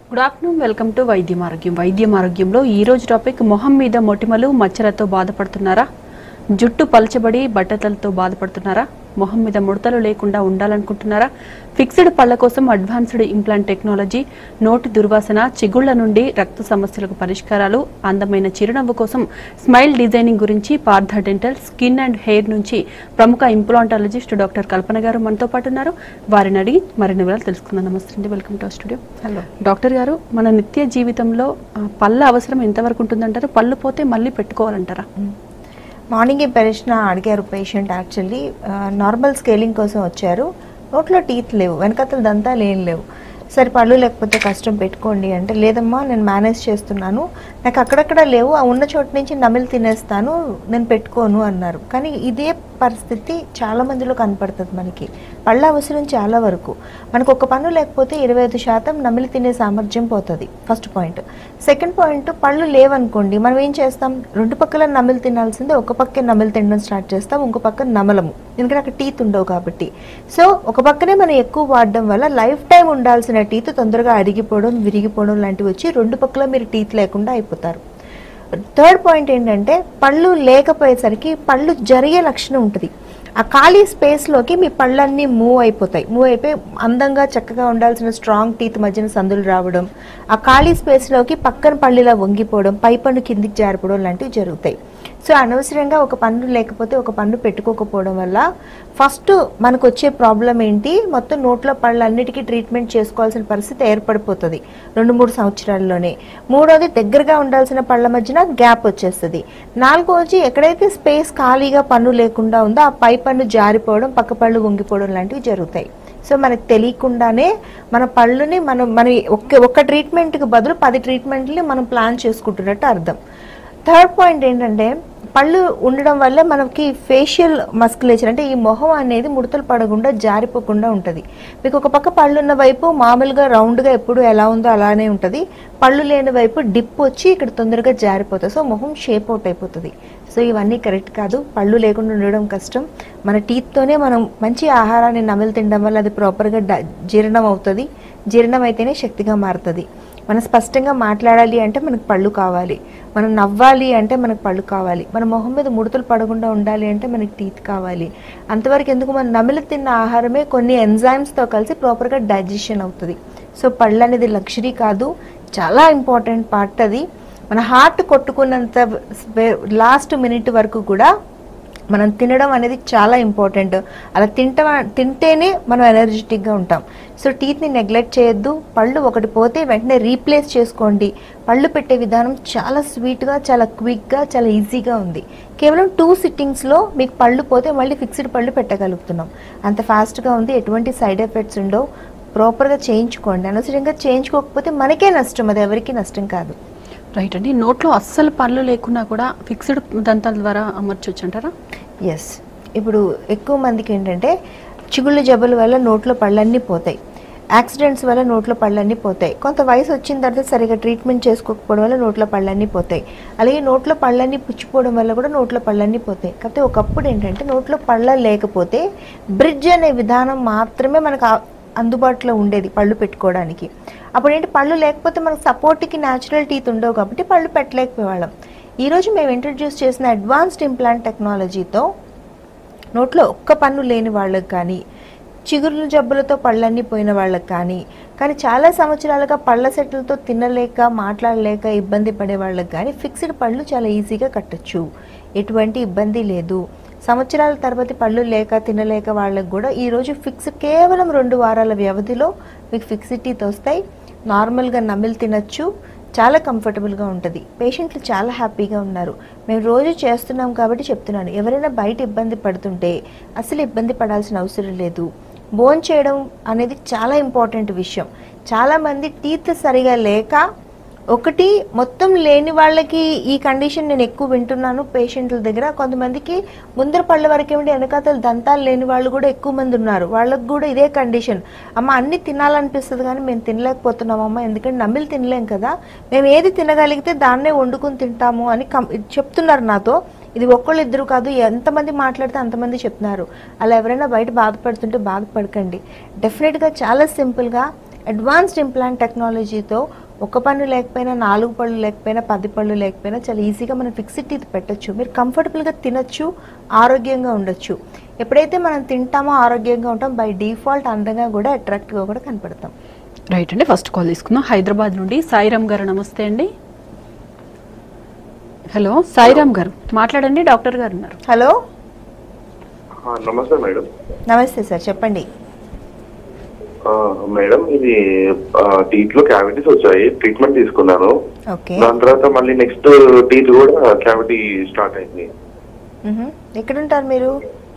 Good afternoon welcome to వైద్యం ఆరోగ్యం వైద్యం ఆరోగ్యంలో ఈ రోజు టాపిక్ మొహం మీద మొటిమలు మచ్చలతో బాధపడుతున్నారా జుట్టు పలచబడి బట్టతలతో బాధపడుతున్నారా మొహం మీద ముడతలు లేకుండా ఉండాలనుకుంటున్నారా ఫిక్స్డ్ పళ్ళ కోసం అడ్వాన్స్డ్ ఇంప్లాంట్ టెక్నాలజీ నోటి దుర్వాసన చిగుళ్ల నుండి రక్త సమస్యలకు పరిష్కారాలు అందమైన చిరునవ్వు కోసం స్మైల్ డిజైనింగ్ గురించి Partha dental skin and hair నుంచి ప్రముఖ ఇంప్లాంటాలజిస్ట్ డాక్టర్ కల్పన గారు మనతో పాటు ఉన్నారు వారిని అడిగి మరిన్ని వివరాలు తెలుసుకుందాం నమస్తే అండి welcome to studio hello doctor garu మన నిత్య జీవితంలో ఆ, పళ్ళ అవసరం ఎంతవరకు ఉంటుందంటారు పళ్ళు పోతే మళ్ళీ పెట్టుకోవాలంటారా మార్నింగ్ ఈ ప్రశ్న అడిగారు పేషెంట్ యాక్చువల్లీ నార్మల్ స్కేలింగ్ కోసం వచ్చారు నోట్లో టీత్ లేవు వెనకతల దంతాలు ఏం లేవు సరే పళ్ళు లేకపోతే కష్టం పెట్టుకోండి అంటే లేదమ్మా నేను మేనేజ్ చేస్తున్నాను నాకు అక్కడక్కడ లేవు ఆ ఉన్న చోటు నుంచి నమిలి తినేస్తాను నేను పెట్టుకోను అన్నారు కానీ ఇదే పరిస్థితి చాలా మందిలో కనపడుతుంది మనకి పళ్ళ అవసరం చాలా వరకు మనకు ఒక పన్ను లేకపోతే ఇరవై ఐదు శాతం నమిలి తినే సామర్థ్యం పోతుంది ఫస్ట్ పాయింట్ సెకండ్ పాయింట్ పళ్ళు లేవనుకోండి మనం ఏం చేస్తాం రెండు పక్కల నమిలి తినాల్సిందే ఒక పక్కే నమిలి తినడం స్టార్ట్ చేస్తాం ఇంకో పక్క నమలము ఎందుకంటే అక్కడ టీత్ ఉండవు కాబట్టి సో ఒక పక్కనే మనం ఎక్కువ వాడడం వల్ల లైఫ్ టైం ఉండాల్సిన టీత్ తొందరగా అరిగిపోవడం విరిగిపోవడం లాంటివి వచ్చి రెండు పక్కల మీరు టీత్ లేకుండా అయిపోతారు థర్డ్ పాయింట్ ఏంటంటే పళ్ళు లేకపోయేసరికి పళ్ళు జరిగే లక్షణం ఉంటుంది ఆ ఖాళీ స్పేస్లోకి మీ పళ్ళన్నీ మూవ్ అయిపోతాయి మూవ్ అయిపోయి అందంగా చక్కగా ఉండాల్సిన స్ట్రాంగ్ టీత్ మధ్యన సందులు రావడం ఆ ఖాళీ స్పేస్లోకి పక్కన పళ్ళిలా వంగిపోవడం పై పన్ను కిందికి జారిపోవడం లాంటివి జరుగుతాయి సో అనవసరంగా ఒక పన్ను లేకపోతే ఒక పన్ను పెట్టుకోకపోవడం వల్ల ఫస్ట్ మనకు వచ్చే ప్రాబ్లం ఏంటి మొత్తం నోట్ల పళ్ళన్నిటికీ ట్రీట్మెంట్ చేసుకోవాల్సిన పరిస్థితి ఏర్పడిపోతుంది రెండు మూడు సంవత్సరాల్లోనే మూడోది దగ్గరగా ఉండాల్సిన పళ్ళ మధ్యన గ్యాప్ వచ్చేస్తుంది నాలుగోది ఎక్కడైతే స్పేస్ ఖాళీగా పన్ను లేకుండా ఉందో ఆ పై పన్ను జారిపోవడం పక్క పళ్ళు వంగిపోవడం లాంటివి జరుగుతాయి సో మనకు తెలియకుండానే మన పళ్ళుని మనం మన ఒక్క ఒక్క ట్రీట్మెంట్కి బదులు పది ట్రీట్మెంట్ని మనం ప్లాన్ చేసుకుంటున్నట్టు అర్థం థర్డ్ పాయింట్ ఏంటంటే పళ్ళు ఉండడం వల్ల మనకి ఫేషియల్ మస్కులేచర్ అంటే ఈ మొహం అనేది ముడతలు పడకుండా జారిపోకుండా ఉంటుంది మీకు ఒక పక్క పళ్ళు ఉన్న వైపు మామూలుగా రౌండ్గా ఎప్పుడు ఎలా ఉందో అలానే ఉంటుంది పళ్ళు లేని వైపు డిప్ వచ్చి ఇక్కడ తొందరగా జారిపోతుంది సో మొహం షేప్ అవుట్ అయిపోతుంది సో ఇవన్నీ కరెక్ట్ కాదు పళ్ళు లేకుండా ఉండడం కష్టం మన టీత్తోనే మనం మంచి ఆహారాన్ని నమిలి తినడం వల్ల అది ప్రాపర్గా డ జీర్ణం అవుతుంది జీర్ణం అయితేనే శక్తిగా మారుతుంది మనం స్పష్టంగా మాట్లాడాలి అంటే మనకు పళ్ళు కావాలి మనం నవ్వాలి అంటే మనకు పళ్ళు కావాలి మన మొహం మీద ముడతలు పడకుండా ఉండాలి అంటే మనకి టీత్ కావాలి అంతవరకు ఎందుకు మనం నమిలి తిన్న ఆహారమే కొన్ని ఎంజైమ్స్తో కలిసి ప్రాపర్గా డైజెషన్ అవుతుంది సో పళ్ళు అనేది లగ్జరీ కాదు చాలా ఇంపార్టెంట్ పార్ట్ అది మన హార్ట్ కొట్టుకున్నంత లాస్ట్ మినిట్ వరకు కూడా మనం తినడం అనేది చాలా ఇంపార్టెంట్ అలా తింట తింటేనే మనం ఎనర్జెటిక్గా ఉంటాం సో టీత్ని నెగ్లెక్ట్ చేయొద్దు పళ్ళు ఒకటి పోతే వెంటనే రీప్లేస్ చేసుకోండి పళ్ళు పెట్టే విధానం చాలా స్వీట్గా చాలా క్విక్గా చాలా ఈజీగా ఉంది కేవలం టూ సిట్టింగ్స్లో మీకు పళ్ళు పోతే మళ్ళీ ఫిక్స్డ్ పళ్ళు పెట్టగలుగుతున్నాం అంత ఫాస్ట్గా ఉంది ఎటువంటి సైడ్ ఎఫెక్ట్స్ ఉండవు ప్రాపర్గా చేయించుకోండి అనవసరంగా చేయించుకోకపోతే మనకే నష్టం అది ఎవరికీ నష్టం కాదు రైట్ అండి నోట్లో అస్సలు పళ్ళు లేకున్నా కూడా ఫిక్స్డ్ దంతాల ద్వారా అమర్చొచ్చు అంటారా ఎస్ ఇప్పుడు ఎక్కువ మందికి ఏంటంటే చిగుళ్ళ జబ్బుల వల్ల నోట్లో పళ్ళన్నీ పోతాయి యాక్సిడెంట్స్ వల్ల నోట్లో పళ్ళన్నీ పోతాయి కొంత వయసు వచ్చిన తర్వాత సరిగా ట్రీట్మెంట్ చేసుకోకపోవడం వల్ల నోట్లో పళ్ళన్నీ పోతాయి అలాగే నోట్లో పళ్ళన్నీ పుచ్చిపోవడం వల్ల కూడా నోట్లో పళ్ళన్నీ పోతాయి కాకపోతే ఒకప్పుడు ఏంటంటే నోట్లో పళ్ళ లేకపోతే బ్రిడ్జ్ అనే విధానం మాత్రమే మనకు ఆ- అందుబాటులో ఉండేది పళ్ళు పెట్టుకోవడానికి అప్పుడు ఏంటి పళ్ళు లేకపోతే మనకు సపోర్ట్కి న్యాచురల్ టీత్ ఉండవు కాబట్టి పళ్ళు పెట్టలేకపోయేవాళ్ళం ఈరోజు మేము ఇంట్రడ్యూస్ చేసిన అడ్వాన్స్డ్ ఇంప్లాంట్ టెక్నాలజీతో నోట్లో ఒక్క పన్ను లేని వాళ్ళకి కానీ చిగురు జబ్బులతో పళ్ళన్నీ పోయిన వాళ్ళకి కానీ కానీ చాలా సంవత్సరాలుగా పళ్ళ సెట్లతో తినలేక మాట్లాడలేక ఇబ్బంది పడే వాళ్ళకి కానీ ఫిక్స్డ్ పళ్ళు చాలా ఈజీగా కట్టచ్చు ఎటువంటి ఇబ్బంది లేదు సంవత్సరాల తర్వాత పళ్ళు లేక తినలేక వాళ్ళకి కూడా ఈరోజు ఫిక్స్ కేవలం రెండు వారాల వ్యవధిలో మీకు ఫిక్స్డ్ టీత్ వస్తాయి నార్మల్గా నమిలి తినచ్చు చాలా కంఫర్టబుల్గా ఉంటుంది పేషెంట్లు చాలా హ్యాపీగా ఉన్నారు మేము రోజు చేస్తున్నాం కాబట్టి చెప్తున్నాను ఎవరైనా బయట ఇబ్బంది పడుతుంటే అసలు ఇబ్బంది పడాల్సిన అవసరం లేదు బోన్ చేయడం అనేది చాలా ఇంపార్టెంట్ విషయం చాలామంది టీత్ సరిగా లేక ఒకటి మొత్తం లేని వాళ్ళకి ఈ కండిషన్ నేను ఎక్కువ వింటున్నాను పేషెంట్ల దగ్గర కొంతమందికి ముందర పళ్ళ వరకు ఏమిటి వెనకాతలు దంతాలు లేని వాళ్ళు కూడా ఎక్కువ మంది ఉన్నారు వాళ్ళకి కూడా ఇదే కండిషన్ అమ్మ అన్ని తినాలనిపిస్తుంది కానీ మేము తినలేకపోతున్నాం అమ్మ ఎందుకంటే నమ్మిలు తినలేం కదా మేము ఏది తినగలిగితే దాన్నే వండుకుని తింటాము అని కం చెప్తున్నారు నాతో ఇది ఒక్కళ్ళు ఇద్దరు కాదు ఎంతమంది మాట్లాడితే అంతమంది చెప్తున్నారు అలా ఎవరైనా బయట బాధపడుతుంటే బాధపడకండి డెఫినెట్గా చాలా సింపుల్గా అడ్వాన్స్డ్ ఇంప్లాంట్ టెక్నాలజీతో ఒక పన్ను లేకపోయినా నాలుగు పళ్ళు లేకపోయినా పది పళ్ళు లేకపోయినా చాలా ఈజీగా మనం ఫిక్స్డ్ టీత్ పెట్టొచ్చు మీరు కంఫర్టబుల్గా తినొచ్చు ఆరోగ్యంగా ఉండొచ్చు ఎప్పుడైతే మనం తింటామో ఆరోగ్యంగా ఉంటాం బై డిఫాల్ట్ అందంగా కూడా అట్రాక్ట్గా కూడా కనపడతాం రైట్ అండి ఫస్ట్ కాల్ తీసుకుందాం హైదరాబాద్ నుండి సాయిరామ్ గారు నమస్తే అండి హలో సాయిరామ్ గారు మాట్లాడండి డాక్టర్ గారు ఉన్నారు హలో ఆ, నమస్తే మేడం నమస్తే సార్ చెప్పండి ఆ, మేడం ఇది టీత్ లో క్యావిటీస్ వచ్చాయి ట్రీట్మెంట్ తీసుకున్నాను ఓకే దాని తర్వాత మళ్ళీ నెక్స్ట్ టీత్ కూడా క్యావిటీ స్టార్ట్ అయింది మ్హూ. ఎక్కడుంటారు మీరు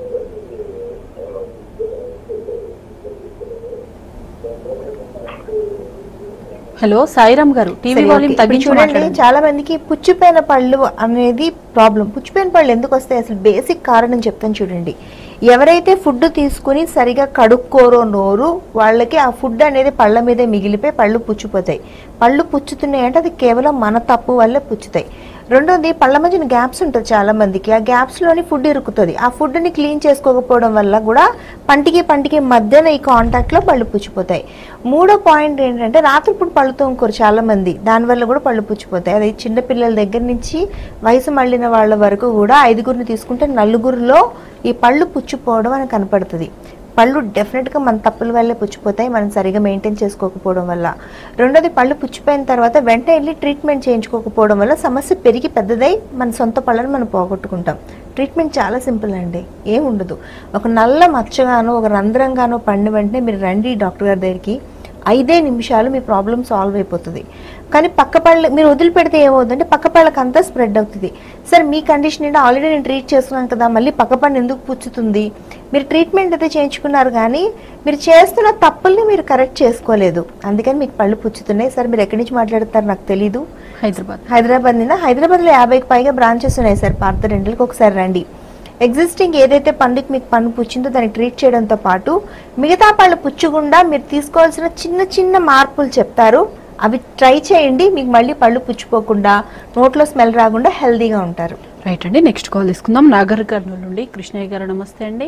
హలో సాయిరామ్ గారు టీవీ సరే, వాల్యూమ్ ఓకే. ఇప్పుడు తగ్గించి చూడండి మాట్లాడండి చాలా మందికి పుచ్చిపోయిన పళ్ళు అనేది ప్రాబ్లం పుచ్చిపోయిన పళ్ళు ఎందుకు వస్తాయి అసలు బేసిక్ కారణం చెప్తాను చూడండి ఎవరైతే ఫుడ్ తీసుకుని సరిగా కడుక్కోరో నోరు వాళ్ళకి ఆ ఫుడ్ అనేది పళ్ళ మీదే మిగిలిపోయి పళ్ళు పుచ్చిపోతాయి పళ్ళు పుచ్చుతున్నాయి అంటే అది కేవలం మన తప్పు వల్లే పుచ్చుతాయి రెండోది పళ్ళ మధ్యన గ్యాప్స్ ఉంటుంది చాలా మందికి ఆ గ్యాప్స్ లోని ఫుడ్ ఇరుకుతుంది ఆ ఫుడ్ ని క్లీన్ చేసుకోకపోవడం వల్ల కూడా పంటికి పంటికి మధ్యన ఈ కాంటాక్ట్ లో పళ్ళు పుచ్చిపోతాయి మూడో పాయింట్ ఏంటంటే రాత్రిపూట పళ్ళు తోముకోరు చాలా మంది దానివల్ల కూడా పళ్ళు పుచ్చిపోతాయి అది చిన్న పిల్లల దగ్గర నుంచి వయసు మళ్ళిన వాళ్ళ వరకు కూడా ఐదుగురిని తీసుకుంటే నలుగురిలో ఈ పళ్ళు పుచ్చిపోవడం అని కనపడుతుంది పళ్ళు డెఫినెట్గా మన తప్పుల వల్లే పుచ్చిపోతాయి మనం సరిగా మెయింటైన్ చేసుకోకపోవడం వల్ల రెండోది పళ్ళు పుచ్చిపోయిన తర్వాత వెంటనే వెళ్ళి ట్రీట్మెంట్ చేయించుకోకపోవడం వల్ల సమస్య పెరిగి పెద్దదై మన సొంత పళ్ళని మనం పోగొట్టుకుంటాం ట్రీట్మెంట్ చాలా సింపుల్ అండి ఏం ఉండదు ఒక నల్ల మచ్చగానో ఒక రంధ్రంగానో పండిన వెంటనే మీరు రండి డాక్టర్ గారి దగ్గరికి ఐదే నిమిషాలు మీ ప్రాబ్లం సాల్వ్ అయిపోతుంది కానీ పక్క పళ్ళ మీరు వదిలిపెడితే ఏమవుతుందంటే పక్క పళ్ళకి అంతా స్ప్రెడ్ అవుతుంది సార్ మీ కండిషన్ ఏంటో ఆల్రెడీ నేను ట్రీట్ చేస్తున్నాను కదా మళ్ళీ పక్క పన్ను ఎందుకు పుచ్చుతుంది మీరు ట్రీట్మెంట్ అయితే చేయించుకున్నారు కానీ మీరు చేస్తున్న తప్పుల్ని మీరు కరెక్ట్ చేసుకోలేదు అందుకని మీకు పళ్ళు పుచ్చుతున్నాయి సార్ మీరు ఎక్కడి నుంచి మాట్లాడతారు నాకు తెలీదు హైదరాబాద్ హైదరాబాద్ నిన్న హైదరాబాద్లో యాభైకి పైగా బ్రాంచెస్ ఉన్నాయి సార్ పార్థ రెండులకు ఒకసారి రండి ఎగ్జిస్టింగ్ ఏదైతే పండుగ మీకు పన్ను పుచ్చిందో దాన్ని ట్రీట్ చేయడంతో పాటు మిగతా పళ్ళు పుచ్చకుండా మీరు తీసుకోవాల్సిన చిన్న చిన్న మార్పులు చెప్తారు అవి ట్రై చేయండి మీకు మళ్ళీ పళ్ళు పుచ్చిపోకుండా నోట్లో స్మెల్ రాకుండా హెల్దీగా ఉంటారు రైట్ అండి నెక్స్ట్ కాల్ తీసుకుందాం నాగర్ కర్నూలు నుండి కృష్ణయ్య గారు నమస్తే అండి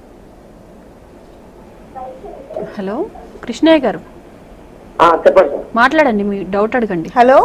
హలో కృష్ణయ్య గారు ఆ, చెప్పండి సార్ మాట్లాడండి మీ డౌట్ అడగండి హలో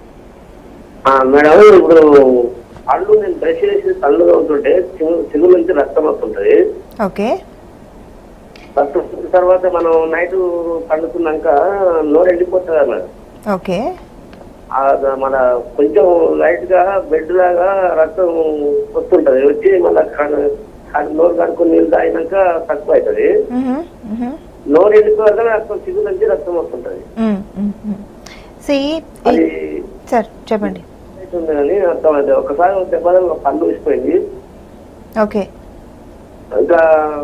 ఆ, మేడం ఇప్పుడు పళ్ళు నేను బ్రష్ చేసి కళ్ళుగా ఉంటుంటే చిగురు నుంచి రక్తం వస్తుంటది ఓకే రక్తం వచ్చిన తర్వాత మనం నైట్ పండుకున్నాక నోరు ఎండిపోతుంది అన్నమాట ఓకే ఆ, మన కొంచెం లైట్ గా బెడ్ లాగా రక్తం వస్తుంటది వచ్చి మళ్ళీ నోరు కనుక్కొని నీళ్ళు తాగినాక తక్కువ అవుతుంది మ్హూ, మ్హూ. నోరు ఎండిపోయాక రక్తం చిగురు నుంచి రక్తం వస్తుంటది మ్, మ్, మ్. See, అది ఈ- సార్ చెప్పండి అవుతుంది అని అర్థమైంది ఒకసారి దెబ్బ తగిలి పన్ను ఊసిపోయింది ఓకే ఇంకా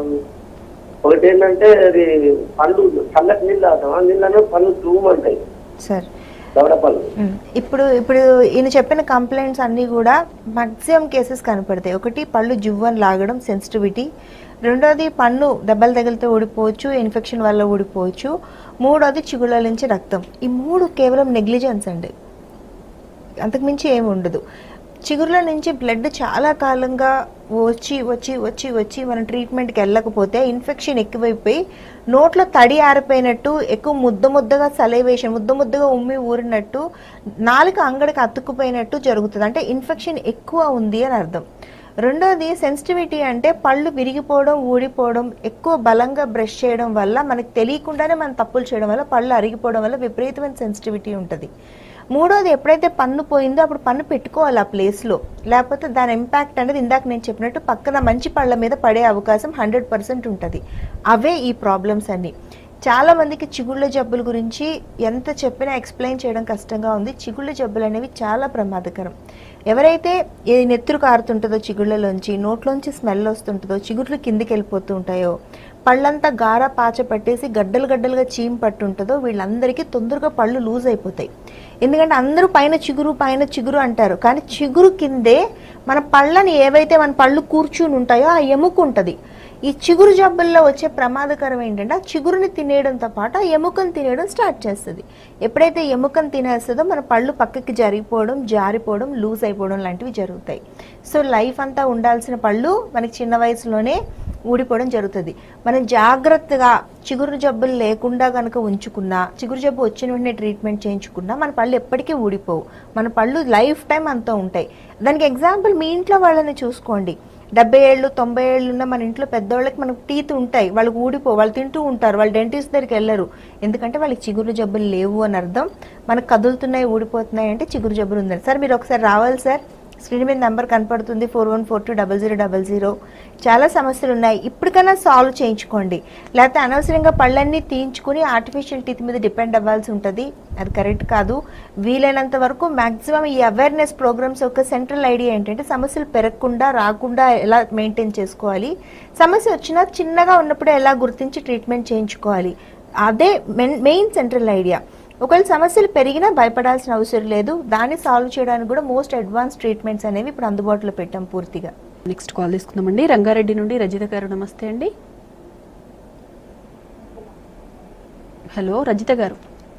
ఒకటి ఏంటంటే అది పళ్ళు చల్లటి నీళ్ళు తాగుతాం ఆ నీళ్ళలో పళ్ళు తూమంటాయి సార్ దవడ పళ్ళు మ్మ్. ఇప్పుడు ఇప్పుడు ఈయన చెప్పిన కంప్లైంట్స్ అన్నీ కూడా మాక్సిమం కేసెస్ కనపడతాయి ఒకటి పళ్ళు జువ్వని లాగడం సెన్సిటివిటీ రెండోది పన్ను దెబ్బలు తగిలితే ఊడిపోవచ్చు ఇన్ఫెక్షన్ వల్ల ఊడిపోవచ్చు మూడోది చిగుళ్ళ నుంచి రక్తం ఈ మూడు కేవలం నెగ్లిజెన్స్ అండి అంతకుమించి ఏమి ఉండదు చిగుర్ల నుంచి బ్లడ్ చాలా కాలంగా వచ్చి వచ్చి వచ్చి వచ్చి మనం ట్రీట్మెంట్కి వెళ్ళకపోతే ఇన్ఫెక్షన్ ఎక్కువైపోయి నోట్లో తడి ఆరిపోయినట్టు ఎక్కువ ముద్ద ముద్దగా సలైవేషన్ ముద్ద ముద్దగా ఉమ్మి ఊరినట్టు నాలుక అంగడికి అతుక్కుపోయినట్టు జరుగుతుంది అంటే ఇన్ఫెక్షన్ ఎక్కువ ఉంది అని అర్థం రెండోది సెన్సిటివిటీ అంటే పళ్ళు విరిగిపోవడం ఊడిపోవడం ఎక్కువ బలంగా బ్రష్ చేయడం వల్ల మనకు తెలియకుండానే మనం తప్పులు చేయడం వల్ల పళ్ళు అరిగిపోవడం వల్ల విపరీతమైన సెన్సిటివిటీ ఉంటుంది మూడోది ఎప్పుడైతే పన్ను పోయిందో అప్పుడు పన్ను పెట్టుకోవాలి ఆ ప్లేస్లో లేకపోతే దాని ఇంపాక్ట్ అనేది ఇందాక నేను చెప్పినట్టు పక్కన మంచి పళ్ళ మీద పడే అవకాశం హండ్రెడ్ పర్సెంట్ ఉంటుంది అవే ఈ ప్రాబ్లమ్స్ అన్నీ చాలా మందికి చిగుళ్ళ జబ్బుల గురించి ఎంత చెప్పినా ఎక్స్ప్లెయిన్ చేయడం కష్టంగా ఉంది చిగుళ్ళ జబ్బులు అనేవి చాలా ప్రమాదకరం ఎవరైతే ఏ నెత్తురు కారుతుంటుందో చిగుళ్ళలోంచి నోట్లోంచి స్మెల్ వస్తుంటుందో చిగుర్లు కిందికి వెళ్ళిపోతూ ఉంటాయో పళ్ళంతా గార పాచ పట్టేసి గడ్డలు గడ్డలుగా చీమ్ పట్టుంటుందో వీళ్ళందరికీ తొందరగా పళ్ళు లూజ్ అయిపోతాయి ఎందుకంటే అందరూ పైన చిగురు పైన చిగురు అంటారు కానీ చిగురు కిందే మన పళ్ళని ఏవైతే మన పళ్ళు కూర్చుని ఉంటాయో ఆ ఎముక ఉంటుంది ఈ చిగురు జబ్బుల్లో వచ్చే ప్రమాదకరం ఏంటంటే ఆ చిగురుని తినేయడంతో పాటు ఆ ఎముకను తినేయడం స్టార్ట్ చేస్తుంది ఎప్పుడైతే ఎముకను తినేస్తుందో మన పళ్ళు పక్కకి జరిగిపోవడం జారిపోవడం లూజ్ అయిపోవడం లాంటివి జరుగుతాయి సో లైఫ్ అంతా ఉండాల్సిన పళ్ళు మనకి చిన్న వయసులోనే ఊడిపోవడం జరుగుతుంది మనం జాగ్రత్తగా చిగురు జబ్బులు లేకుండా కనుక ఉంచుకున్నా చిగురు జబ్బు వచ్చిన వెంటనే ట్రీట్మెంట్ చేయించుకున్నా మన పళ్ళు ఎప్పటికీ ఊడిపోవు మన పళ్ళు లైఫ్ టైం అంతా ఉంటాయి దానికి ఎగ్జాంపుల్ మీ ఇంట్లో వాళ్ళని చూసుకోండి డెబ్బై ఏళ్ళు తొంభై ఏళ్ళు ఉన్న మన ఇంట్లో పెద్దవాళ్ళకి మనకు టీత్ ఉంటాయి వాళ్ళకి ఊడిపో వాళ్ళు తింటూ ఉంటారు వాళ్ళు డెంటిస్ట్ దగ్గరికి వెళ్ళరు ఎందుకంటే వాళ్ళకి చిగురు జబ్బులు లేవు అని అర్థం మనకు కదులుతున్నాయి ఊడిపోతున్నాయి అంటే చిగురు జబ్బులు ఉందని సార్ మీరు ఒకసారి రావాలి సార్ స్క్రీన్ మీద నెంబర్ కనపడుతుంది four one four two double zero double zero చాలా సమస్యలు ఉన్నాయి ఇప్పటికైనా సాల్వ్ చేయించుకోండి లేకపోతే అనవసరంగా పళ్ళన్నీ తీయించుకుని ఆర్టిఫిషియల్ టీత్ మీద డిపెండ్ అవ్వాల్సి ఉంటుంది అది కరెక్ట్ కాదు వీలైనంత వరకు మాక్సిమం ఈ అవేర్నెస్ ప్రోగ్రామ్స్ యొక్క సెంట్రల్ ఐడియా ఏంటంటే సమస్యలు పెరగకుండా రాకుండా ఎలా మెయింటైన్ చేసుకోవాలి సమస్య వచ్చినా చిన్నగా ఉన్నప్పుడే ఎలా గుర్తించి ట్రీట్మెంట్ చేయించుకోవాలి అదే మెయిన్ సెంట్రల్ ఐడియా ఒకవేళ సమస్యలు పెరిగినా భయపడాల్సిన అవసరం లేదు దాన్ని సాల్వ్ చేయడానికి కూడా మోస్ట్ అడ్వాన్స్ ట్రీట్మెంట్స్ అనేవి ఇప్పుడు అందుబాటులో పెట్టాం పూర్తిగా నెక్స్ట్ కాల్ తీసుకుందామండి రంగారెడ్డి నుండి రజిత గారు నమస్తే అండి హలో రజిత గారు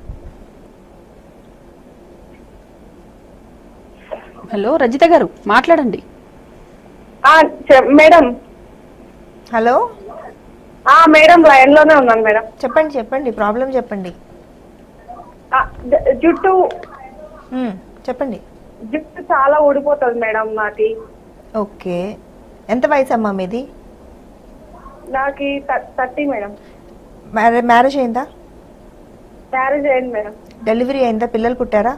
హలో రజిత గారు మాట్లాడండి ఆ, చెప్- మేడం హలో ఆ మేడం లైన్ లోనే ఉన్నాను మేడం చెప్పండి చెప్పండి ప్రాబ్లం చెప్పండి ఆ, జ- జుట్టు మ్మ్, చెప్పండి జుట్టు చాలా ఊడిపోతుంది మేడం నాకి ఓకే ఎంత వయసు అమ్మా మీది నాకి థర్టీ మేడం మ్యారే మ్యారేజ్ అయిందా మ్యారేజ్ అయింది మేడం డెలివరీ అయిందా పిల్లలు పుట్టారా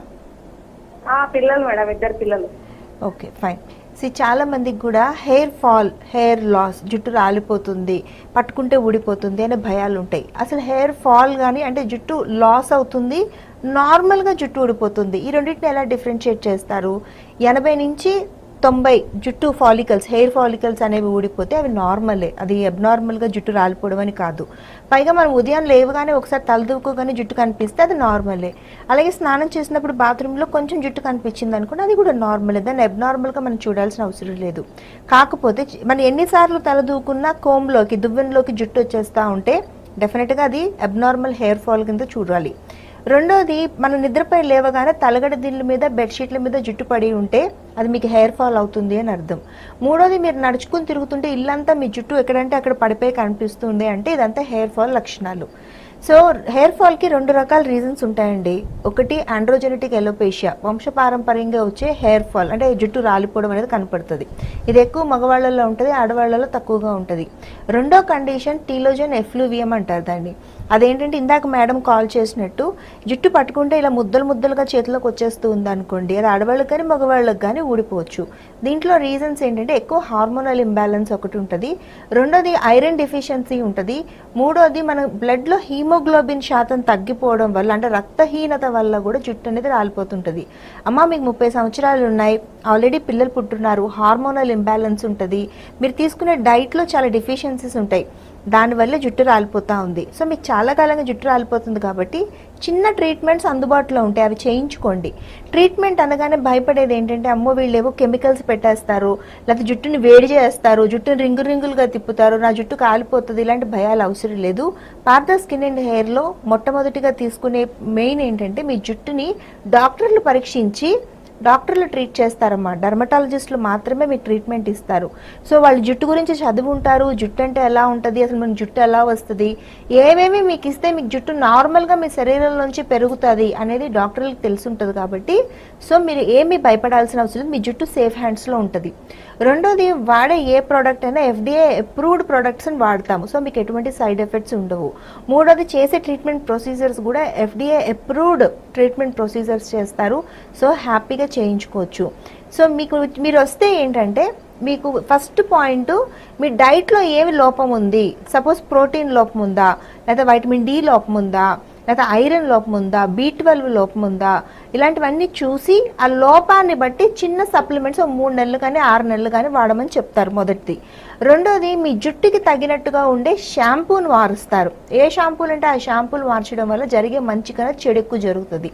ఆ పిల్లలు మేడం ఇద్దరు పిల్లలు ఓకే ఫైన్ సి చాలా మందికి కూడా హెయిర్ ఫాల్ హెయిర్ లాస్ జుట్టు రాలిపోతుంది పట్టుకుంటే ఊడిపోతుంది అనే భయాలు ఉంటాయి అసలు హెయిర్ ఫాల్ కానీ అంటే జుట్టు లాస్ అవుతుంది నార్మల్గా జుట్టు ఊడిపోతుంది ఈ రెండింటిని ఎలా డిఫరెన్షియేట్ చేస్తారు ఎనభై నుంచి తొంభై జుట్టు ఫాలికల్స్ హెయిర్ ఫాలికల్స్ అనేవి ఊడిపోతే అవి నార్మలే అది అబ్నార్మల్గా జుట్టు రాలిపోవడం అని కాదు పైగా మనం ఉదయం లేవగానే ఒకసారి తలదూకోగానే జుట్టు కనిపిస్తే అది నార్మలే అలాగే స్నానం చేసినప్పుడు బాత్రూంలో కొంచెం జుట్టు కనిపించింది అనుకోండి అది కూడా నార్మలే దాన్ని అబ్నార్మల్గా మనం చూడాల్సిన అవసరం లేదు కాకపోతే చి- మనం ఎన్నిసార్లు తలదూకున్నా కోమ్లోకి దువ్వెనలోకి జుట్టు వచ్చేస్తూ ఉంటే డెఫినెట్గా అది అబ్నార్మల్ హెయిర్ ఫాల్ కింద చూడాలి రెండోది మనం నిద్రపై లేవగానే తలగడ దిండ్ల మీద బెడ్షీట్ల మీద జుట్టు పడి ఉంటే అది మీకు హెయిర్ ఫాల్ అవుతుంది అని అర్థం మూడోది మీరు నడుచుకుని తిరుగుతుంటే ఇల్లంతా మీ జుట్టు ఎక్కడంటే అక్కడ పడిపోయి కనిపిస్తుంది అంటే ఇదంతా హెయిర్ ఫాల్ లక్షణాలు సో హెయిర్ ఫాల్కి రెండు రకాల రీజన్స్ ఉంటాయండి ఒకటి ఆండ్రోజెనెటిక్ ఎలోపేషియా వంశపారంపర్యంగా వచ్చే హెయిర్ ఫాల్ అంటే జుట్టు రాలిపోవడం అనేది కనపడుతుంది ఇది ఎక్కువ మగవాళ్ళలో ఉంటుంది ఆడవాళ్ళలో తక్కువగా ఉంటుంది రెండో కండిషన్ టీలోజన్ ఎఫ్లూవియం అంటారు దాన్ని అదేంటంటే ఇందాక మేడం కాల్ చేసినట్టు జుట్టు పట్టుకుంటే ఇలా ముద్దలు ముద్దలుగా చేతిలోకి వచ్చేస్తూ ఉంది అనుకోండి అది ఆడవాళ్ళకి కానీ మగవాళ్ళకి కానీ ఊడిపోవచ్చు దీంట్లో రీజన్స్ ఏంటంటే ఎక్కువ హార్మోనల్ ఇంబ్యాలెన్స్ ఒకటి ఉంటుంది రెండోది ఐరన్ డెఫిషియన్సీ ఉంటుంది మూడోది మన బ్లడ్లో హీమోగ్లోబిన్ శాతం తగ్గిపోవడం వల్ల అంటే రక్తహీనత వల్ల కూడా జుట్టు అనేది రాలిపోతుంటుంది అమ్మ మీకు ముప్పై సంవత్సరాలు ఉన్నాయి ఆల్రెడీ పిల్లలు పుట్టున్నారు హార్మోనల్ ఇంబ్యాలెన్స్ ఉంటుంది మీరు తీసుకునే డైట్లో చాలా డెఫిషియన్సీస్ ఉంటాయి దానివల్ల జుట్టు రాలిపోతూ ఉంది సో మీకు చాలా కాలంగా జుట్టు రాలిపోతుంది కాబట్టి చిన్న ట్రీట్మెంట్స్ అందుబాటులో ఉంటాయి అవి చేయించుకోండి ట్రీట్మెంట్ అనగానే భయపడేది ఏంటంటే అమ్మో వీళ్ళు ఏవో కెమికల్స్ పెట్టేస్తారు లేకపోతే జుట్టుని వేడి చేస్తారు జుట్టుని రింగు రింగులుగా తిప్పుతారు నా జుట్టు కాలిపోతుంది ఇలాంటి భయాలు అవసరం లేదు పార్థ స్కిన్ అండ్ హెయిర్లో మొట్టమొదటిగా తీసుకునే మెయిన్ ఏంటంటే మీ జుట్టుని డాక్టర్లు పరీక్షించి డాక్టర్లు ట్రీట్ చేస్తారమ్మా డర్మటాలజిస్టులు మాత్రమే మీకు ట్రీట్మెంట్ ఇస్తారు సో వాళ్ళు జుట్టు గురించి చదివి ఉంటారు జుట్టు అంటే ఎలా ఉంటుంది అసలు మన జుట్టు ఎలా వస్తుంది ఏమేమి మీకు ఇస్తే మీకు జుట్టు నార్మల్గా మీ శరీరంలోంచి పెరుగుతుంది అనేది డాక్టర్లకు తెలిసి ఉంటుంది కాబట్టి సో మీరు ఏమీ భయపడాల్సిన అవసరం లేదు మీ జుట్టు సేఫ్ హ్యాండ్స్లో ఉంటుంది రెండోది వాడే ఏ ప్రోడక్ట్ అయినా ఎఫ్డిఏ అప్రూవ్డ్ ప్రోడక్ట్స్ని వాడతాము సో మీకు ఎటువంటి సైడ్ ఎఫెక్ట్స్ ఉండవు మూడోది చేసే ట్రీట్మెంట్ ప్రొసీజర్స్ కూడా ఎఫ్డిఏ అప్రూవ్డ్ ట్రీట్మెంట్ ప్రొసీజర్స్ చేస్తారు సో హ్యాపీగా చేయించుకోవచ్చు సో మీకు మీరు వస్తే ఏంటంటే మీకు ఫస్ట్ పాయింట్ మీ డైట్లో ఏమి లోపం ఉంది సపోజ్ ప్రోటీన్ లోపం ఉందా లేదా వైటమిన్ డి లోపం ఉందా లేదా ఐరన్ లోపం ఉందా బి ట్వెల్వ్ లోపం ఉందా ఇలాంటివన్నీ చూసి ఆ లోపాన్ని బట్టి చిన్న సప్లిమెంట్స్ మూడు నెలలు కానీ ఆరు నెలలు కానీ వాడమని చెప్తారు మొదటిది రెండోది మీ జుట్టుకి తగినట్టుగా ఉండే షాంపూని మారుస్తారు ఏ షాంపూలు అంటే ఆ షాంపూలు మార్చడం వల్ల జరిగే మంచి కన్నా చెడు ఎక్కువ జరుగుతుంది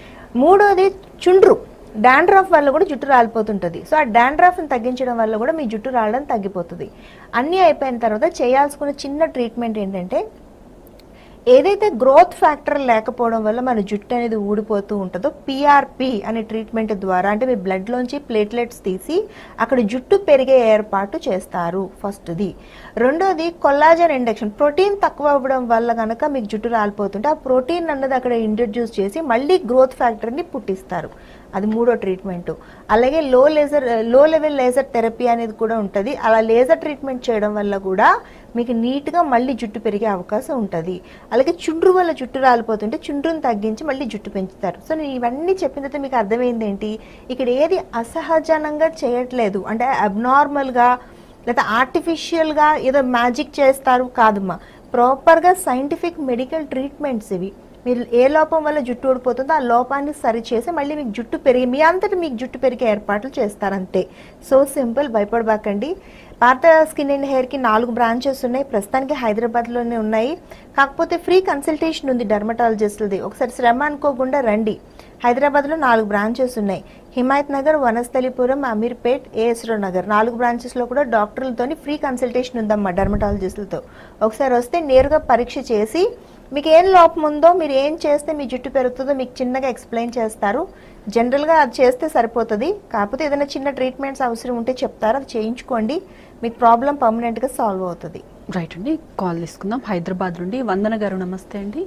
మూడోది చుండ్రు డాండ్రఫ్ వల్ల కూడా జుట్టు రాలిపోతుంటుంది సో ఆ డాండ్రఫ్ని తగ్గించడం వల్ల కూడా మీ జుట్టు రాలడం తగ్గిపోతుంది అన్నీ అయిపోయిన తర్వాత చేయాల్సుకున్న చిన్న ట్రీట్మెంట్ ఏంటంటే ఏదైతే గ్రోత్ ఫ్యాక్టర్ లేకపోవడం వల్ల మన జుట్టు అనేది ఊడిపోతూ ఉంటుందో పిఆర్పి అనే ట్రీట్మెంట్ ద్వారా అంటే మీ బ్లడ్లోంచి ప్లేట్లెట్స్ తీసి అక్కడ జుట్టు పెరిగే ఏర్పాటు చేస్తారు ఫస్ట్ది రెండోది కొల్లాజన్ ఇండక్షన్ ప్రోటీన్ తక్కువ అవ్వడం వల్ల కనుక మీకు జుట్టు రాలిపోతుంటే ఆ ప్రోటీన్ అన్నది అక్కడ ఇంట్రడ్యూస్ చేసి మళ్ళీ గ్రోత్ ఫ్యాక్టర్ని పుట్టిస్తారు అది మూడో ట్రీట్మెంట్ అలాగే లో లేజర్ లో లెవెల్ లేజర్ థెరపీ అనేది కూడా ఉంటుంది అలా లేజర్ ట్రీట్మెంట్ చేయడం వల్ల కూడా మీకు నీట్గా మళ్ళీ జుట్టు పెరిగే అవకాశం ఉంటుంది అలాగే చుండ్రు వల్ల జుట్టు రాలిపోతుంటే చుండ్రుని తగ్గించి మళ్ళీ జుట్టు పెంచుతారు సో నేను ఇవన్నీ చెప్పిన తర్వాత మీకు అర్థమైంది ఏంటి ఇక్కడ ఏది అసహజనంగా చేయట్లేదు అంటే అబ్నార్మల్గా లేదా ఆర్టిఫిషియల్గా ఏదో మ్యాజిక్ చేస్తారు కాదమ్మా ప్రాపర్గా సైంటిఫిక్ మెడికల్ ట్రీట్మెంట్స్ ఇవి మీరు ఏ లోపం వల్ల జుట్టు ఊడిపోతుందో ఆ లోపాన్ని సరిచేసి మళ్ళీ మీకు జుట్టు పెరిగి మీ అంతటి మీకు జుట్టు పెరిగే ఏర్పాట్లు చేస్తారంతే సో సింపుల్ భయపడబాకండి భారత స్కిన్ అండ్ హెయిర్కి నాలుగు బ్రాంచెస్ ఉన్నాయి ప్రస్తుతానికి హైదరాబాద్లోనే ఉన్నాయి కాకపోతే ఫ్రీ కన్సల్టేషన్ ఉంది డర్మటాలజిస్ట్ది ఒకసారి శ్రమ అనుకోకుండా రండి హైదరాబాద్లో నాలుగు బ్రాంచెస్ ఉన్నాయి హిమాయత్ నగర్ వనస్థలిపురం అమీర్పేట్ ఏఎస్రో నగర్ నాలుగు బ్రాంచెస్లో కూడా డాక్టర్లతోని ఫ్రీ కన్సల్టేషన్ ఉందమ్మా డర్మటాలజిస్టులతో ఒకసారి వస్తే నేరుగా పరీక్ష చేసి మీకు ఏం లోపం ఉందో మీరు ఏం చేస్తే మీ జుట్టు పెరుగుతుందో మీకు చిన్నగా ఎక్స్ప్లెయిన్ చేస్తారు జనరల్గా అది చేస్తే సరిపోతుంది కాకపోతే ఏదైనా చిన్న ట్రీట్మెంట్స్ అవసరం ఉంటే చెప్తారు అది చేయించుకోండి మీకు ప్రాబ్లం పర్మనెంట్గా సాల్వ్ అవుతుంది రైట్ అండి కాల్ తీసుకుందాం హైదరాబాద్ నుండి వందన గారు నమస్తే అండి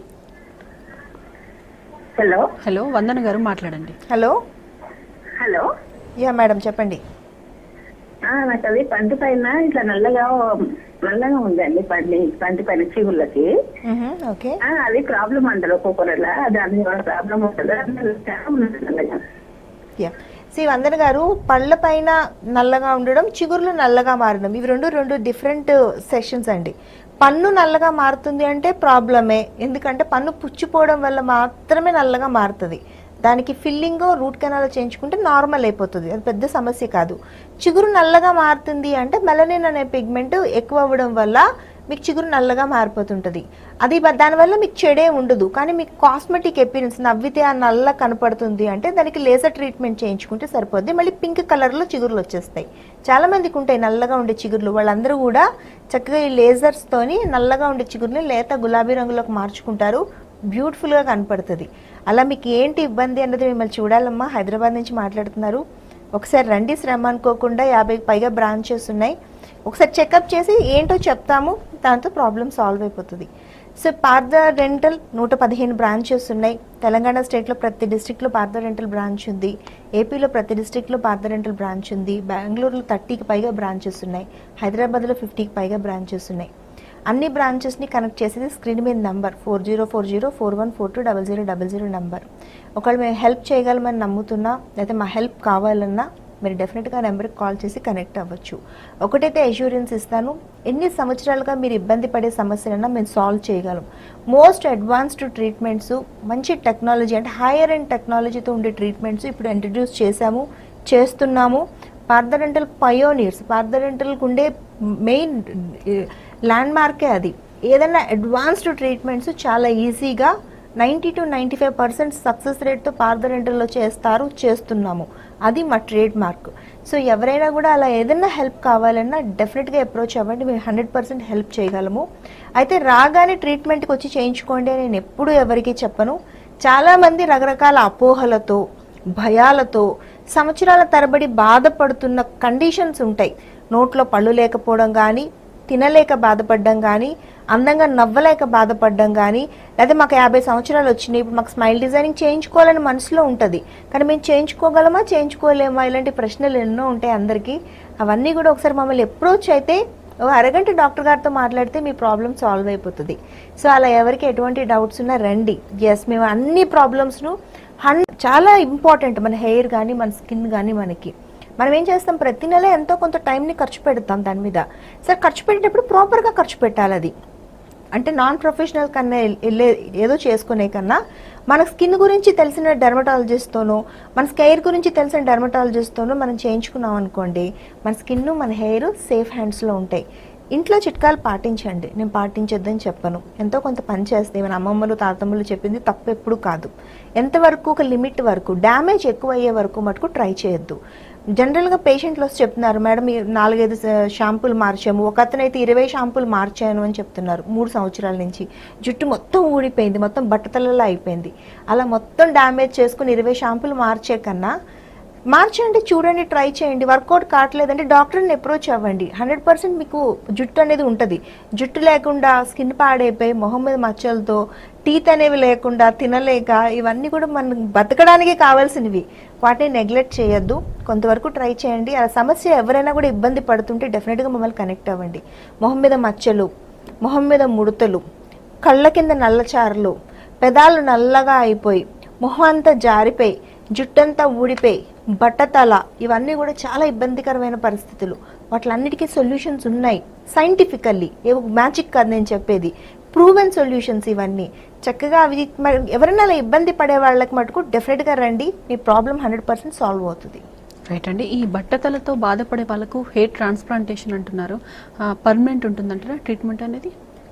హలో హలో వందన గారు మాట్లాడండి హలో హలో యా మేడం చెప్పండి ఆ, నాకు అది పంటి పైన ఇట్లా నల్లగా నల్లగా ఉందండి పంటి పంటి పైన చిగుళ్ళకి మ్హూ, ఓకే ఆ, అది ప్రాబ్లం అంటారు ఒక్కొక్కరిలా దాని ప్రాబ్లం ఉంటుందా నల్లగా యా సి వందన గారు పళ్ళ పైన నల్లగా ఉండడం చిగుర్లు నల్లగా మారడం ఇవి రెండు రెండు డిఫరెంట్ సెషన్స్ అండి పన్ను నల్లగా మారుతుంది అంటే ప్రాబ్లమే ఎందుకంటే పన్ను పుచ్చిపోవడం వల్ల మాత్రమే నల్లగా మారుతుంది దానికి ఫిల్లింగ్ రూట్ కెనాల్ చేయించుకుంటే నార్మల్ అయిపోతుంది అది పెద్ద సమస్య కాదు చిగురు నల్లగా మారుతుంది అంటే మెలనిన్ అనే పిగ్మెంట్ ఎక్కువ అవ్వడం వల్ల మీకు చిగురు నల్లగా మారిపోతుంటుంది అది బ- దానివల్ల మీకు చెడే ఉండదు కానీ మీకు కాస్మెటిక్ ఎపీరెన్స్ నవ్వితే ఆ నల్ల కనపడుతుంది అంటే దానికి లేజర్ ట్రీట్మెంట్ చేయించుకుంటే సరిపోద్ది మళ్ళీ పింక్ కలర్లో చిగుర్లు వచ్చేస్తాయి చాలా మందికి ఉంటాయి నల్లగా ఉండే చిగుర్లు వాళ్ళందరూ కూడా చక్కగా ఈ లేజర్స్తోని నల్లగా ఉండే చిగురుని లేత గులాబీ రంగులోకి మార్చుకుంటారు బ్యూటిఫుల్గా కనపడుతుంది అలా మీకు ఏంటి ఇబ్బంది అన్నది మిమ్మల్ని చూడాలమ్మా హైదరాబాద్ నుంచి మాట్లాడుతున్నారు ఒకసారి రండి శ్రమ అనుకోకుండా యాభైకి పైగా బ్రాంచెస్ ఉన్నాయి ఒకసారి చెకప్ చేసి ఏంటో చెప్తాము దాంతో ప్రాబ్లం సాల్వ్ అయిపోతుంది సో పార్థ డెంటల్ నూట పదిహేను బ్రాంచెస్ ఉన్నాయి తెలంగాణ స్టేట్లో ప్రతి డిస్టిక్లో పార్థ డెంటల్ బ్రాంచ్ ఉంది ఏపీలో ప్రతి డిస్టిక్లో పార్థ డెంటల్ బ్రాంచ్ ఉంది బెంగళూరులో థర్టీకి పైగా బ్రాంచెస్ ఉన్నాయి హైదరాబాద్లో ఫిఫ్టీకి పైగా బ్రాంచెస్ ఉన్నాయి అన్ని బ్రాంచెస్ని కనెక్ట్ చేసేది స్క్రీన్ మీద number four zero four zero four one four two double zero double zero number ఒకవేళ మేము హెల్ప్ చేయగలమని నమ్ముతున్నా లేదా మా హెల్ప్ కావాలన్నా మీరు డెఫినెట్గా నెంబర్కి కాల్ చేసి కనెక్ట్ అవ్వచ్చు ఒకటైతే అష్యూరెన్స్ ఇస్తాను ఎన్ని సంవత్సరాలుగా మీరు ఇబ్బంది పడే సమస్యలన్నా మేము సాల్వ్ చేయగలం మోస్ట్ అడ్వాన్స్డ్ ట్రీట్మెంట్స్ మంచి టెక్నాలజీ అంటే హైయర్ అండ్ టెక్నాలజీతో ఉండే ట్రీట్మెంట్స్ ఇప్పుడు ఇంట్రడ్యూస్ చేశాము చేస్తున్నాము పార్థరెంటల్ పయోనియర్స్ పార్థరెంటల్కి ఉండే మెయిన్ ల్యాండ్ మార్కే అది ఏదైనా అడ్వాన్స్డ్ ట్రీట్మెంట్స్ చాలా ఈజీగా ninety two ninety five percent success రేట్తో పార్థరెంటల్లో చేస్తారు చేస్తున్నాము అది మా ట్రేడ్ మార్క్ సో ఎవరైనా కూడా అలా ఏదైనా హెల్ప్ కావాలన్నా డెఫినెట్గా అప్రోచ్ అవ్వండి మేము హండ్రెడ్ పర్సెంట్ హెల్ప్ చేయగలము అయితే రాగానే ట్రీట్మెంట్కి వచ్చి చేయించుకోండి అని నేను ఎప్పుడూ ఎవరికీ చెప్పను చాలామంది రకరకాల అపోహలతో భయాలతో సంవత్సరాల తరబడి బాధపడుతున్న కండిషన్స్ ఉంటాయి నోట్లో పళ్ళు లేకపోవడం కానీ తినలేక బాధపడడం కానీ అందంగా నవ్వలేక బాధపడడం కానీ లేదా మాకు యాభై సంవత్సరాలు వచ్చినాయి ఇప్పుడు మాకు స్మైల్ డిజైనింగ్ చేయించుకోవాలని మనసులో ఉంటుంది కానీ మేము చేయించుకోగలమా చేయించుకోలేమా ఇలాంటి ప్రశ్నలు ఎన్నో ఉంటాయి అందరికీ అవన్నీ కూడా ఒకసారి మమ్మల్ని అప్రోచ్ అయితే ఓ అరగంట డాక్టర్ గారితో మాట్లాడితే మీ ప్రాబ్లం సాల్వ్ అయిపోతుంది సో అలా ఎవరికి ఎటువంటి డౌట్స్ ఉన్నా రండి ఎస్ మేము అన్ని ప్రాబ్లమ్స్ను హన్ చాలా ఇంపార్టెంట్ మన హెయిర్ కానీ మన స్కిన్ కానీ మనకి మనం ఏం చేస్తాం ప్రతి నెల ఎంతో కొంత టైంని ఖర్చు పెడతాం దాని మీద సరే ఖర్చు పెట్టేటప్పుడు ప్రాపర్గా ఖర్చు పెట్టాలి అది అంటే నాన్ ప్రొఫెషనల్ కన్నా వెళ్ళే ఏదో చేసుకునే కన్నా మన స్కిన్ గురించి తెలిసిన డెర్మటాలజిస్ట్తోనో మన స్కెయిర్ గురించి తెలిసిన డెర్మటాలజిస్ట్తోనో మనం చేయించుకున్నాం అనుకోండి మన స్కిన్ మన హెయిర్ సేఫ్ హ్యాండ్స్లో ఉంటాయి ఇంట్లో చిట్కాలు పాటించండి నేను పాటించొద్దని చెప్పను ఎంతో కొంత పని చేస్తే మన అమ్మమ్మలు తాతమ్మలు చెప్పింది తప్పు ఎప్పుడు కాదు ఎంతవరకు ఒక లిమిట్ వరకు డ్యామేజ్ ఎక్కువ అయ్యే వరకు మటుకు ట్రై చేయొద్దు జనరల్గా పేషెంట్లు వచ్చి చెప్తున్నారు మేడం ఈ నాలుగైదు స- షాంపూలు మార్చాము ఒక అతనైతే ఇరవై షాంపూలు మార్చాను అని చెప్తున్నారు మూడు సంవత్సరాల నుంచి జుట్టు మొత్తం ఊడిపోయింది మొత్తం బట్టతలలో అయిపోయింది అలా మొత్తం డ్యామేజ్ చేసుకుని ఇరవై షాంపూలు మార్చే కన్నా మార్చండి చూడండి ట్రై చేయండి వర్కౌట్ కావట్లేదంటే డాక్టర్ని అప్రోచ్ అవ్వండి హండ్రెడ్ పర్సెంట్ మీకు జుట్టు అనేది ఉంటుంది జుట్టు లేకుండా స్కిన్ పాడైపోయి మొహం మీద మచ్చలతో టీత్ అనేవి లేకుండా తినలేక ఇవన్నీ కూడా మనం బతకడానికి కావాల్సినవి వాటిని నెగ్లెక్ట్ చేయొద్దు కొంతవరకు ట్రై చేయండి ఆ సమస్య ఎవరైనా కూడా ఇబ్బంది పడుతుంటే డెఫినెట్గా మమ్మల్ని కనెక్ట్ అవ్వండి మొహం మీద మచ్చలు మొహం మీద ముడతలు కళ్ళ కింద నల్లచారలు పెదాలు నల్లగా అయిపోయి మొహం అంతా జారిపోయి జుట్టంతా ఊడిపోయి బట్టతల ఇవన్నీ కూడా చాలా ఇబ్బందికరమైన పరిస్థితులు వాటిలన్నిటికీ సొల్యూషన్స్ ఉన్నాయి సైంటిఫికల్లీ ఏవో మ్యాజిక్ కాదు నేను చెప్పేది ప్రూవెన్ సొల్యూషన్స్ ఇవన్నీ చక్కగా అవి మరి ఎవరైనా అలా ఇబ్బంది పడే వాళ్ళకి మటుకు డెఫినెట్గా రండి మీ ప్రాబ్లం హండ్రెడ్ పర్సెంట్ సాల్వ్ అవుతుంది రైట్ అండి ఈ బట్టతలతో బాధపడే వాళ్ళకు హెయిర్ ట్రాన్స్ప్లాంటేషన్ అంటున్నారు పర్మనెంట్ ఉంటుందంటారా ట్రీట్మెంట్ అనేది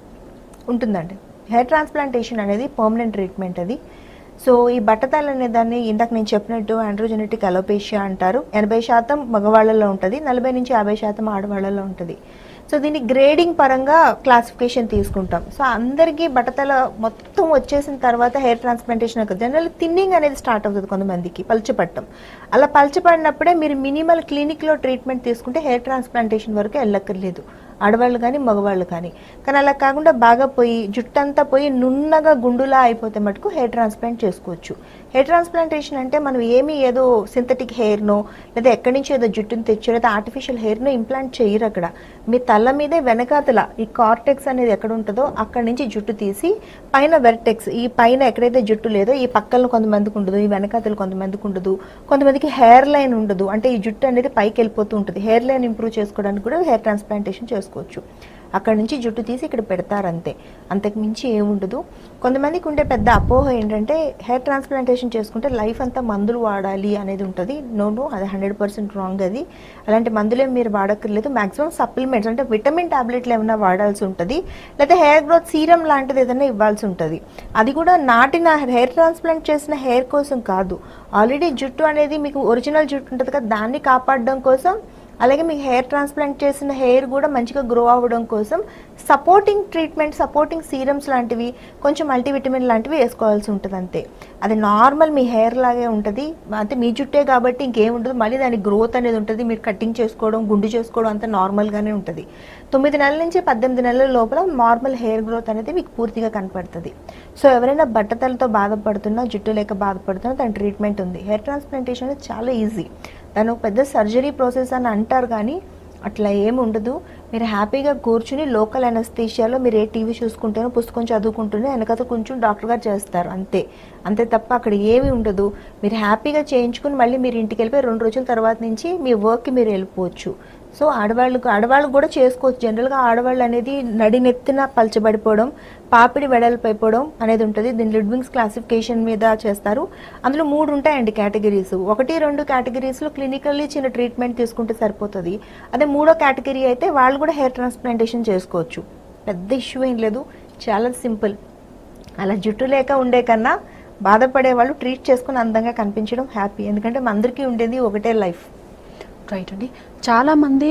ఉంటుందండి హెయిర్ ట్రాన్స్ప్లాంటేషన్ అనేది పర్మనెంట్ ట్రీట్మెంట్ అది సో ఈ బట్టతల అనే దాన్ని ఇందాక నేను చెప్పినట్టు ఆండ్రోజెనెటిక్ అలోపేషియా అంటారు ఎనభై శాతం మగవాళ్ళలో ఉంటుంది నలభై నుంచి యాభై శాతం ఆడవాళ్ళలో ఉంటుంది సో దీన్ని గ్రేడింగ్ పరంగా క్లాసిఫికేషన్ తీసుకుంటాం సో అందరికీ బట్టతల మొత్తం వచ్చేసిన తర్వాత హెయిర్ ట్రాన్స్ప్లాంటేషన్ అవుతుంది జనరల్ థిన్నింగ్ అనేది స్టార్ట్ అవుతుంది కొంతమందికి పల్చపట్టం అలా పల్చపడినప్పుడే మీరు మినిమల్ క్లినిక్లో ట్రీట్మెంట్ తీసుకుంటే హెయిర్ ట్రాన్స్ప్లాంటేషన్ వరకు వెళ్ళక్కర్లేదు ఆడవాళ్ళు కానీ మగవాళ్ళు కానీ కానీ అలా కాకుండా బాగా పోయి జుట్టంతా పోయి నున్నగా గుండులా అయిపోతే మటుకు హెయిర్ ట్రాన్స్ప్లాంట్ చేసుకోవచ్చు హెయిర్ ట్రాన్స్ప్లాంటేషన్ అంటే మనం ఏమీ ఏదో సింథటిక్ హెయిర్నో లేదా ఎక్కడి నుంచి ఏదో జుట్టుని తెచ్చో లేదా ఆర్టిఫిషియల్ హెయిర్నో ఇంప్లాంట్ చేయరు అక్కడ మీ తల మీదే వెనకాతల ఈ కార్టెక్స్ అనేది ఎక్కడ ఉంటుందో అక్కడి నుంచి జుట్టు తీసి పైన వెర్టెక్స్ ఈ పైన ఎక్కడైతే జుట్టు లేదో ఈ పక్కన కొంతమందికి ఉండదు ఈ వెనకాతలు కొంతమందికి ఉండదు కొంతమందికి హెయిర్ లైన్ ఉండదు అంటే ఈ జుట్టు అనేది పైకి వెళ్ళిపోతూ ఉంటుంది హెయిర్ లైన్ ఇంప్రూవ్ చేసుకోవడానికి కూడా హెయిర్ ట్రాన్స్ప్లాంటేషన్ చేసుకోవచ్చు అక్కడ నుంచి జుట్టు తీసి ఇక్కడ పెడతారు అంతే అంతకు మించి ఏముండదు కొంతమందికి ఉండే పెద్ద అపోహ ఏంటంటే హెయిర్ ట్రాన్స్ప్లాంటేషన్ చేసుకుంటే లైఫ్ అంతా మందులు వాడాలి అనేది ఉంటుంది నో నో అది హండ్రెడ్ పర్సెంట్ రాంగ్ అది అలాంటి మందులేం మీరు వాడక్కర్లేదు మాక్సిమం సప్లిమెంట్స్ అంటే విటమిన్ టాబ్లెట్లు ఏమైనా వాడాల్సి ఉంటుంది లేదా హెయిర్ గ్రోత్ సీరం లాంటిది ఏదైనా ఇవ్వాల్సి ఉంటుంది అది కూడా నాటిన హెయిర్ ట్రాన్స్ప్లాంట్ చేసిన హెయిర్ కోసం కాదు ఆల్రెడీ జుట్టు అనేది మీకు ఒరిజినల్ జుట్టు ఉంటుంది కదా దాన్ని కాపాడడం కోసం అలాగే మీకు హెయిర్ ట్రాన్స్ప్లాంట్ చేసిన హెయిర్ కూడా మంచిగా గ్రో అవ్వడం కోసం సపోర్టింగ్ ట్రీట్మెంట్ సపోర్టింగ్ సీరమ్స్ లాంటివి కొంచెం మల్టీవిటమిన్ లాంటివి వేసుకోవాల్సి ఉంటుంది అంతే అది నార్మల్ మీ హెయిర్ లాగే ఉంటుంది అంటే మీ జుట్టే కాబట్టి ఇంకేం ఉండదు మళ్ళీ దాని గ్రోత్ అనేది ఉంటుంది మీరు కటింగ్ చేసుకోవడం గుండు చేసుకోవడం అంతా నార్మల్గానే ఉంటుంది తొమ్మిది నెలల నుంచి పద్దెనిమిది నెలల లోపల నార్మల్ హెయిర్ గ్రోత్ అనేది మీకు పూర్తిగా కనపడుతుంది సో ఎవరైనా బట్టతలతో బాధపడుతున్నా జుట్టు లేక బాధపడుతున్నా దాని ట్రీట్మెంట్ ఉంది హెయిర్ ట్రాన్స్ప్లాంటేషన్ అనేది చాలా ఈజీ దాని ఒక పెద్ద సర్జరీ ప్రాసెస్ అని అంటారు కానీ అట్లా ఏమి ఉండదు మీరు హ్యాపీగా కూర్చుని లోకల్ అనస్థీషియాలో మీరు ఏ టీవీ చూసుకుంటేనో పుస్తకం చదువుకుంటూనే వెనకత కొంచెం డాక్టర్ గారు చేస్తారు అంతే అంతే తప్ప అక్కడ ఏమీ ఉండదు మీరు హ్యాపీగా చేయించుకుని మళ్ళీ మీరు ఇంటికి వెళ్ళిపోయి రెండు రోజుల తర్వాత నుంచి మీ వర్క్కి మీరు వెళ్ళిపోవచ్చు సో ఆడవాళ్ళకు ఆడవాళ్ళు కూడా చేసుకోవచ్చు జనరల్గా ఆడవాళ్ళు అనేది నడినెత్తిన పలచబడిపోవడం పాపిడి వెడల్పైపోవడం అనేది ఉంటుంది దీని లిడ్వింగ్స్ క్లాసిఫికేషన్ మీద చేస్తారు అందులో మూడు ఉంటాయండి కేటగిరీస్ ఒకటి రెండు కేటగిరీస్లో క్లినికల్లీ చిన్న ట్రీట్మెంట్ తీసుకుంటే సరిపోతుంది అదే మూడో కేటగిరీ అయితే వాళ్ళు కూడా హెయిర్ ట్రాన్స్ప్లాంటేషన్ చేసుకోవచ్చు పెద్ద ఇష్యూ ఏం లేదు చాలా సింపుల్ అలా జుట్టు లేక ఉండే కన్నా బాధపడే వాళ్ళు ట్రీట్ చేసుకుని అందంగా కనిపించడం హ్యాపీ ఎందుకంటే మన అందరికీ ఉండేది ఒకటే లైఫ్ రైట్ అండి చాలా మంది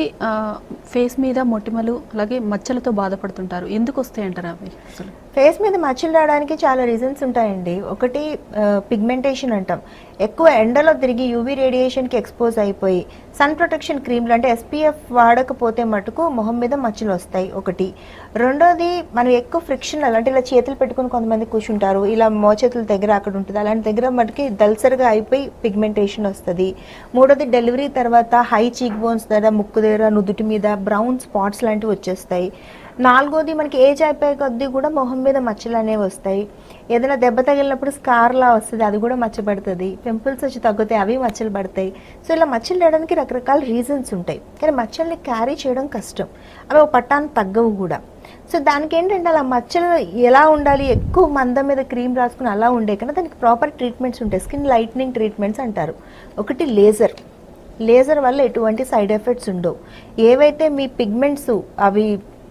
ఫేస్ మీద మొటిమలు అలాగే మచ్చలతో బాధపడుతుంటారు ఎందుకు వస్తాయి అంటారు అవి అసలు ఫేస్ మీద మచ్చలు రావడానికి చాలా రీజన్స్ ఉంటాయండి ఒకటి పిగ్మెంటేషన్ అంటాం ఎక్కువ ఎండలో తిరిగి యూవీ రేడియేషన్కి ఎక్స్పోజ్ అయిపోయి సన్ ప్రొటెక్షన్ క్రీమ్లు అంటే ఎస్పీఎఫ్ వాడకపోతే మటుకు మొహం మీద మచ్చలు వస్తాయి ఒకటి రెండోది మనం ఎక్కువ ఫ్రిక్షన్ అలాంటి ఇలా చేతులు పెట్టుకుని కొంతమంది కూర్చుంటారు ఇలా మోచేతుల దగ్గర అక్కడ ఉంటుంది అలాంటి దగ్గర మటుకి దల్సర్గా అయిపోయి పిగ్మెంటేషన్ వస్తుంది మూడోది డెలివరీ తర్వాత హై చీక్ బోన్స్ దగ్గర ముక్కు దగ్గర నుదుటి మీద బ్రౌన్ స్పాట్స్ లాంటివి వచ్చేస్తాయి నాలుగోది మనకి ఏజ్ అయిపోయే కొద్దీ కూడా మొహం మీద మచ్చలు అనేవి వస్తాయి ఏదైనా దెబ్బ తగిలినప్పుడు స్కార్లా వస్తుంది అది కూడా మచ్చ పడుతుంది పింపుల్స్ వచ్చి తగ్గుతాయి అవి మచ్చలు పడతాయి సో ఇలా మచ్చలు లేయడానికి రకరకాల రీజన్స్ ఉంటాయి కానీ మచ్చల్ని క్యారీ చేయడం కష్టం అవి ఒక పట్టాన్ని తగ్గవు కూడా సో దానికి ఏంటంటే అలా మచ్చలు ఎలా ఉండాలి ఎక్కువ మందం మీద క్రీమ్ రాసుకుని అలా ఉండే కన్నా దానికి ప్రాపర్ ట్రీట్మెంట్స్ ఉంటాయి స్కిన్ లైట్నింగ్ ట్రీట్మెంట్స్ అంటారు ఒకటి లేజర్ లేజర్ వల్ల ఎటువంటి సైడ్ ఎఫెక్ట్స్ ఉండవు ఏవైతే మీ పిగ్మెంట్స్ అవి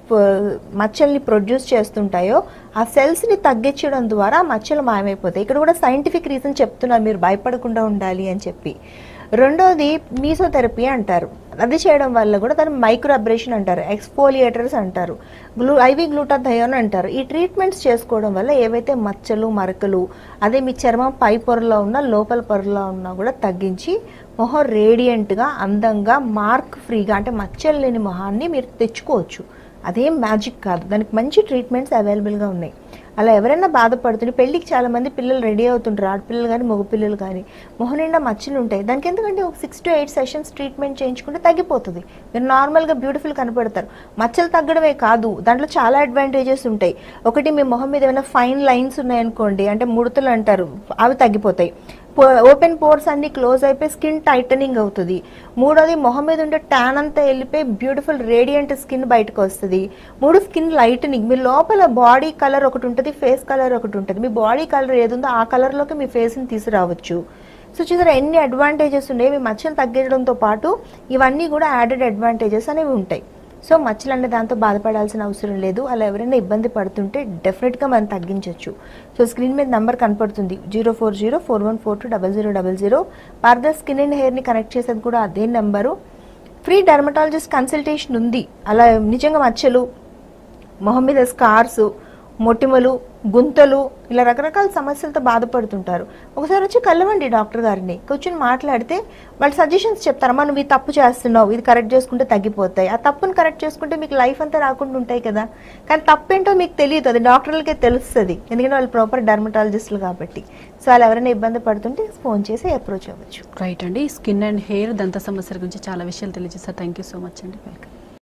ప- మచ్చల్ని ప్రొడ్యూస్ చేస్తుంటాయో ఆ సెల్స్ని తగ్గించడం ద్వారా ఆ మచ్చలు మాయమైపోతాయి ఇక్కడ కూడా సైంటిఫిక్ రీజన్ చెప్తున్నారు మీరు భయపడకుండా ఉండాలి అని చెప్పి రెండోది మీసోథెరపీ అంటారు అది చేయడం వల్ల కూడా దాన్ని మైక్రో అబ్రేషన్ అంటారు ఎక్స్ఫోలియేటర్స్ అంటారు గ్లూ ఐవి గ్లూటాథయోన్ అంటారు ఈ ట్రీట్మెంట్స్ చేసుకోవడం వల్ల ఏవైతే మచ్చలు మరకలు అదే మీ చర్మం పై పొరలో ఉన్న లోపల పొరలో ఉన్నా కూడా తగ్గించి మొహం రేడియంట్గా అందంగా మార్క్ ఫ్రీగా అంటే మచ్చలు లేని మొహాన్ని మీరు తెచ్చుకోవచ్చు అదేం మ్యాజిక్ కాదు దానికి మంచి ట్రీట్మెంట్స్ అవైలబుల్గా ఉన్నాయి అలా ఎవరైనా బాధపడుతుంటే పెళ్ళికి చాలా మంది పిల్లలు రెడీ అవుతుంటారు ఆడపిల్లలు కానీ మగపిల్లలు కానీ మొహం నిండా మచ్చలు ఉంటాయి దానికి ఎందుకంటే ఒక six to eight sessions treatment చేయించుకుంటే తగ్గిపోతుంది మీరు నార్మల్గా బ్యూటిఫుల్ కనపడతారు మచ్చలు తగ్గడమే కాదు దాంట్లో చాలా అడ్వాంటేజెస్ ఉంటాయి ఒకటి మీ మొహం మీద ఏమైనా ఫైన్ లైన్స్ ఉన్నాయనుకోండి అంటే ముడతలు అంటారు అవి తగ్గిపోతాయి ఓపెన్ పోర్స్ అన్ని క్లోజ్ అయిపోయి స్కిన్ టైటనింగ్ అవుతుంది మూడోది మొహం మీద ఉండే ట్యాన్ అంతా వెళ్ళిపోయి బ్యూటిఫుల్ రేడియంట్ స్కిన్ బయటకు వస్తుంది మూడు స్కిన్ లైటనింగ్ మీ లోపల బాడీ కలర్ ఒకటి ఉంటుంది ఫేస్ కలర్ ఒకటి ఉంటుంది మీ బాడీ కలర్ ఏది ఉందో ఆ కలర్లోకి మీ ఫేస్ని తీసుకురావచ్చు సో చూసారా ఎన్ని అడ్వాంటేజెస్ ఉన్నాయి ఇవి మచ్చలు తగ్గించడంతో పాటు ఇవన్నీ కూడా యాడెడ్ అడ్వాంటేజెస్ అనేవి ఉంటాయి సో మచ్చలు అనే దాంతో బాధపడాల్సిన అవసరం లేదు అలా ఎవరైనా ఇబ్బంది పడుతుంటే డెఫినెట్గా మనం తగ్గించవచ్చు సో స్క్రీన్ మీద నంబర్ కనపడుతుంది zero four zero four one four two double zero double zero Partha skin and హెయిర్ని కనెక్ట్ చేసేది కూడా అదే నెంబరు ఫ్రీ డర్మటాలజిస్ట్ కన్సల్టేషన్ ఉంది అలా నిజంగా మచ్చలు మొహం మీద స్కార్స్ మొటిమలు గుంతలు ఇలా రకరకాల సమస్యలతో బాధపడుతుంటారు ఒకసారి వచ్చి కలవండి డాక్టర్ గారిని కూర్చొని మాట్లాడితే వాళ్ళు సజెషన్స్ చెప్తారమ్మా నువ్వు ఈ తప్పు చేస్తున్నావు ఇది కరెక్ట్ చేసుకుంటే తగ్గిపోతాయి ఆ తప్పును కరెక్ట్ చేసుకుంటే మీకు లైఫ్ అంతా రాకుండా ఉంటాయి కదా కానీ తప్పేంటో మీకు తెలియదు అది డాక్టర్లకే తెలుస్తుంది ఎందుకంటే వాళ్ళు ప్రాపర్ డర్మటాలజిస్టులు కాబట్టి సో వాళ్ళు ఎవరైనా ఇబ్బంది పడుతుంటే ఫోన్ చేసి అప్రోచ్ అవ్వచ్చు రైట్ అండి స్కిన్ అండ్ హెయిర్ దంత సమస్యల గురించి చాలా విషయాలు తెలియజేస్తారు థ్యాంక్ యూ సో మచ్ అండి వెల్కమ్